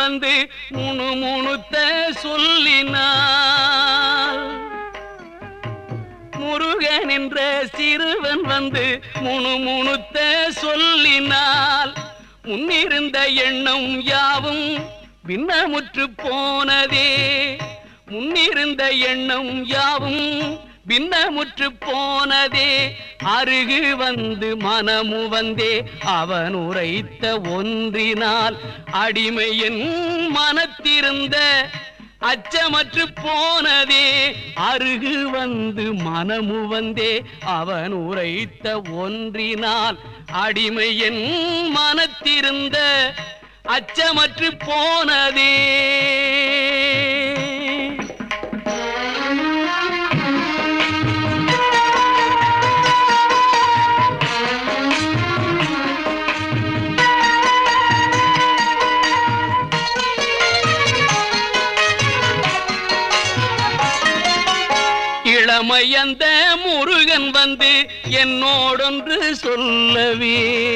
வந்து முணு முணுத்த சொல்லினாள் முருகன் என்ற சிறுவன் வந்து முணு முணுத்த சொல்லினாள் முன்னிருந்த எண்ணம் யாவும் பின்னமுற்று போனதே முன்னிருந்த எண்ணம் யாவும் பின்னமுற்று போனதே அருகு வந்து மனமு வந்தே அவன் உரைத்த ஒன்றினால் அடிமையின் மனத்திருந்த அச்சமற்று போனதே அருகு வந்து மனமு வந்தே அவன் உரைத்த ஒன்றினால் அடிமையின் மனத்திருந்த அச்சமற்று போனதே இளமையந்த முருகன் வந்து என்னோடொன்று சொல்லவே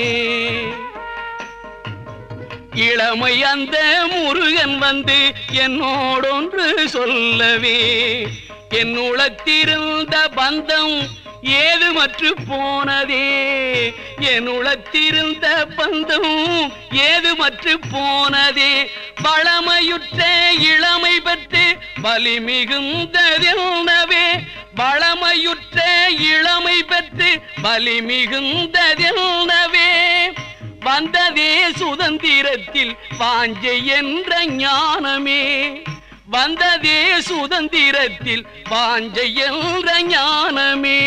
இளமை அந்த முருகன் வந்து என்னோடொன்று சொல்லவே என் உளத்திருந்த பந்தம் ஏதுமற்று போனதே என் உளத்திருந்த பந்தம் ஏதுமற்று போனதே பழமையுற்ற இளமை பெற்று பலி மிகுந்ததென்னவே பழமையுற்ற இளமை பெற்று பலி மிகுந்ததென்னவே வந்ததே சுதந்திரத்தில் வாஞ்சை என்ற ஞானமே வந்ததே சுதந்திரத்தில் வாஞ்சை என்ற ஞானமே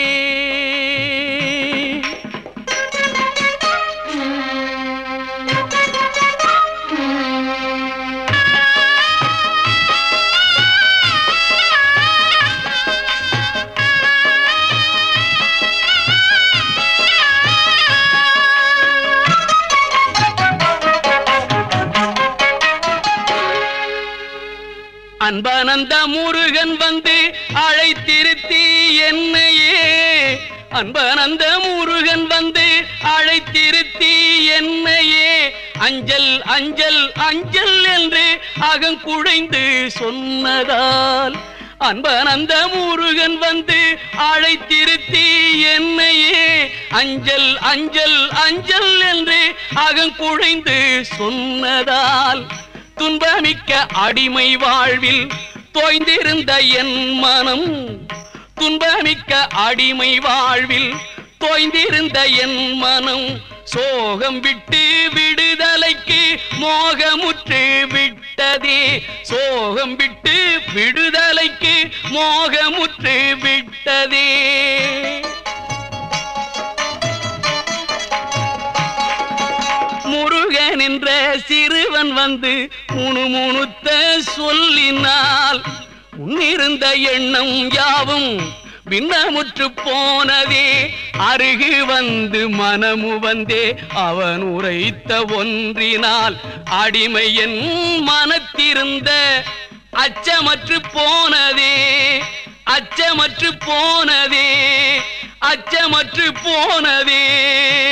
அன்பானந்த முருகன் வந்து அழைத்திருத்தி என்னையே அன்பானந்த முருகன் வந்து அழைத்திருத்தி என்னையே அஞ்சல் அஞ்சல் அஞ்சல் என்று அகங்குழைந்து சொன்னதால் அன்பானந்த முருகன் வந்து அழைத்திருத்தி என்னையே அஞ்சல் அஞ்சல் அஞ்சல் என்று அகங்குழைந்து சொன்னதால் துன்பமிக்க அடிமை வாழ்வில் தோய்ந்திருந்த என் மனம் துன்பமிக்க அடிமை வாழ்வில் தோய்ந்திருந்த என் மனம் சோகம் விட்டு விடுதலைக்கு மோகமுற்று விட்டதே சோகம் விட்டு விடுதலைக்கு மோகமுற்று விட்டதே முருகன் என்ற சிறுவன் வந்து முணுமுணுத்த சொல்லினால் முன்னிருந்த எண்ணம் யாவும் பின்னமுற்று போனதே அருகு வந்து மனமு வந்தே அவன் உரைத்த ஒன்றினால் அடிமை என் மனத்திருந்த அச்சமற்று போனதே அச்சமற்று போனதே அச்சமற்று போனதே